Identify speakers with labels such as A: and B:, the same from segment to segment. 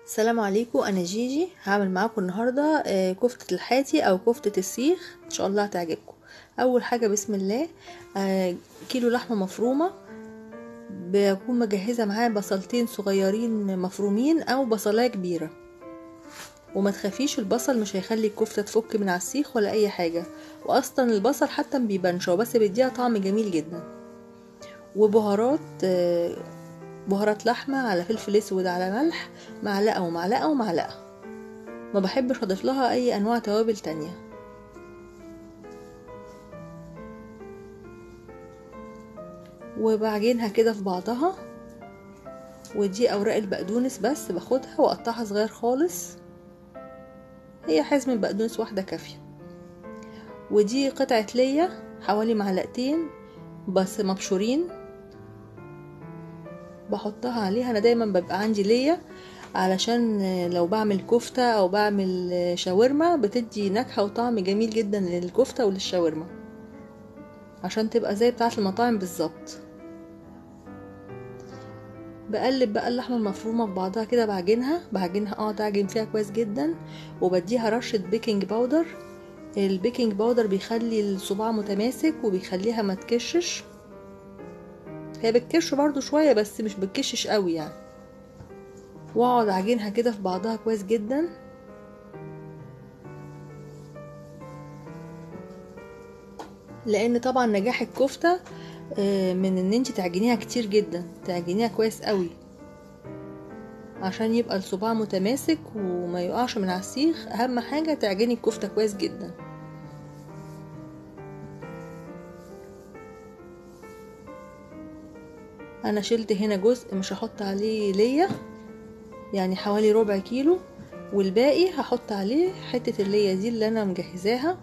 A: السلام عليكم انا جيجي هعمل معاكم النهارده آه، كفتة الحاتي او كفتة السيخ ان شاء الله هتعجبكم اول حاجه بسم الله آه، كيلو لحمه مفرومه بكون مجهزه معاه بصلتين صغيرين مفرومين او بصلايه كبيره وما تخافيش البصل مش هيخلي الكفته تفك من على السيخ ولا اي حاجه واصلا البصل حتى ما بيبانش هو بس بيديها طعم جميل جدا وبهارات آه، بهارات لحمة على فلفل اسود على ملح معلقة ومعلقة ومعلقة ما بحبش اضيف لها اي انواع توابل تانية وبعجنها كده في بعضها ودي اوراق البقدونس بس باخدها واقطعها صغير خالص هي حزمة بقدونس واحدة كافية ودي قطعة ليا حوالي معلقتين بس مبشورين بحطها عليها انا دايما ببقى عندي ليا علشان لو بعمل كفتة او بعمل شاورما بتدي نكهة وطعم جميل جدا للكفتة وللشاورما عشان تبقى زي بتاعة المطاعم بالظبط بقلب بقى اللحمة المفرومة في بعضها كده بعجنها بعجنها اقعد اعجن فيها كويس جدا وبديها رشة بيكنج باودر البيكنج باودر بيخلي الصباع متماسك وبيخليها ما تكشش هي بتكش برضو شوية بس مش بتكشش قوي يعني واقعد اعجنها كده في بعضها كويس جدا لان طبعا نجاح الكفتة من ان انت تعجنيها كتير جدا تعجنيها كويس قوي عشان يبقى الصباع متماسك وما يقعش من على السيخ اهم حاجة تعجني الكفتة كويس جدا انا شلت هنا جزء مش هحط عليه ليا يعني حوالي ربع كيلو والباقي هحط عليه حتة الليا دي اللي انا مجهزاها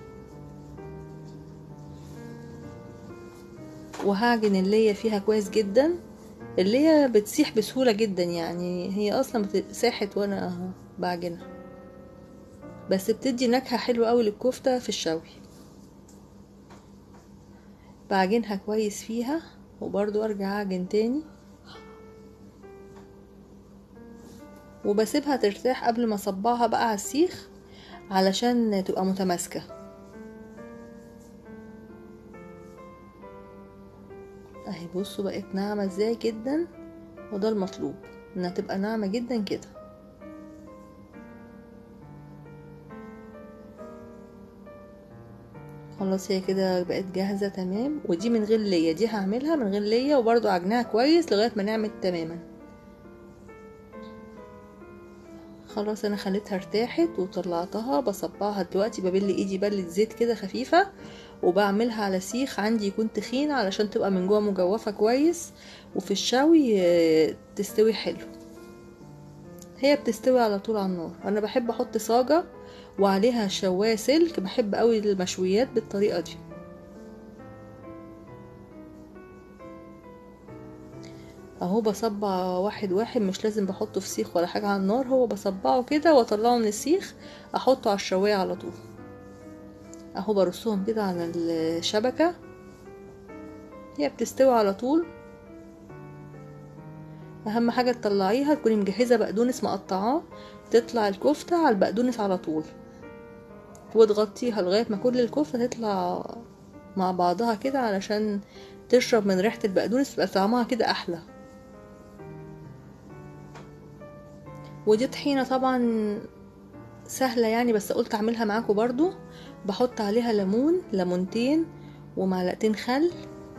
A: وهعجن الليا فيها كويس جدا الليا بتسيح بسهولة جدا يعني هي اصلا ساحت وانا بعجنها بس بتدي نكهة حلوة قوي للكفتة في الشوي بعجنها كويس فيها وبرضو ارجع اعجن تاني وبسيبها ترتاح قبل ما اصبعها بقى على السيخ علشان تبقى متماسكة اهي بصوا بقت ناعمة ازاي جدا وده المطلوب انها تبقى ناعمة جدا كده خلاص هي كده بقت جاهزة تمام ودي من غير ليا دي هعملها من غير ليا وبرضو عجنها كويس لغاية ما نعمل تماما خلاص انا خليتها ارتاحت وطلعتها بصبعها دلوقتي ببل ايدي بلة زيت كده خفيفة وبعملها على سيخ عندي يكون تخين علشان تبقى من جوه مجوفة كويس وفي الشوي تستوي حلو هي بتستوي على طول على النار انا بحب احط صاجة وعليها شواية سلك بحب قوي المشويات بالطريقة دي اهو بصبع واحد واحد مش لازم بحطه في سيخ ولا حاجة على النار هو بصبعه كده واطلعه من السيخ احطه على الشواية على طول اهو برصهم كده على الشبكة هي بتستوي على طول اهم حاجة تطلعيها تكوني مجهزة بقدونس مقطعاه تطلع الكفتة على البقدونس على طول وتغطيها لغاية ما كل الكفتة تطلع مع بعضها كده علشان تشرب من ريحة البقدونس تبقى طعمها كده أحلى ودي طحينة طبعا سهلة يعني بس قلت أعملها معاكم برضو بحط عليها ليمون ليمونتين ومعلقتين خل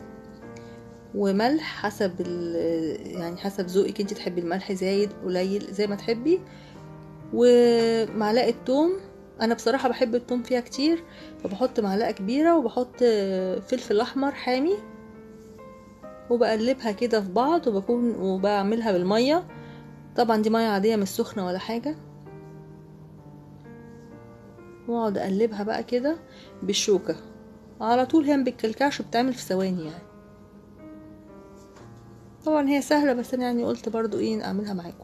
A: وملح حسب يعني حسب ذوقك انت تحبي الملح زايد قليل زي ما تحبي ومعلقه توم انا بصراحه بحب التوم فيها كتير فبحط معلقه كبيره وبحط فلفل احمر حامي وبقلبها كده في بعض وبكون وبعملها بالميه طبعا دي ميه عاديه مش سخنه ولا حاجه واقعد اقلبها بقى كده بالشوكه على طول هي بتكلكعش بتعمل في ثواني يعني طبعا هي سهله بس انا يعني قلت برضو ايه اعملها معاكم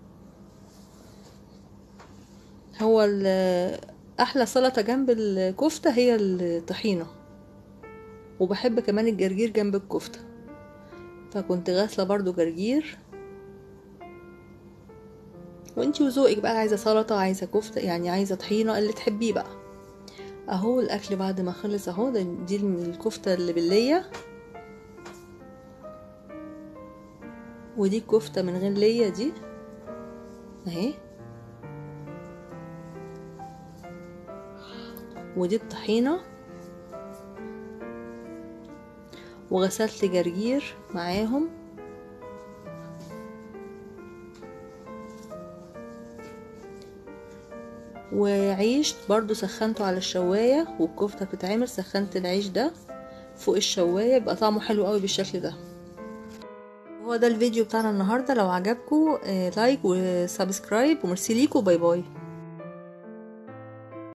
A: هو احلى سلطه جنب الكفته هي الطحينه وبحب كمان الجرجير جنب الكفته فكنت غاسله برضو جرجير وانتي وذوقك بقى عايزه سلطه عايزه كفته يعني عايزه طحينه اللي تحبيه بقى اهو الاكل بعد ما خلص اهو ده دي الكفته اللي بالليه ودي الكفته من غير ليه دي اهي ودي الطحينه وغسلت جرجير معاهم وعيش برضو سخنته على الشواية والكفتة بتتعمل سخنت العيش ده فوق الشواية يبقى طعمه حلو قوي بالشكل ده هو ده الفيديو بتاعنا النهاردة لو عجبكم لايك وسبسكرايب ومرسي ليكم باي باي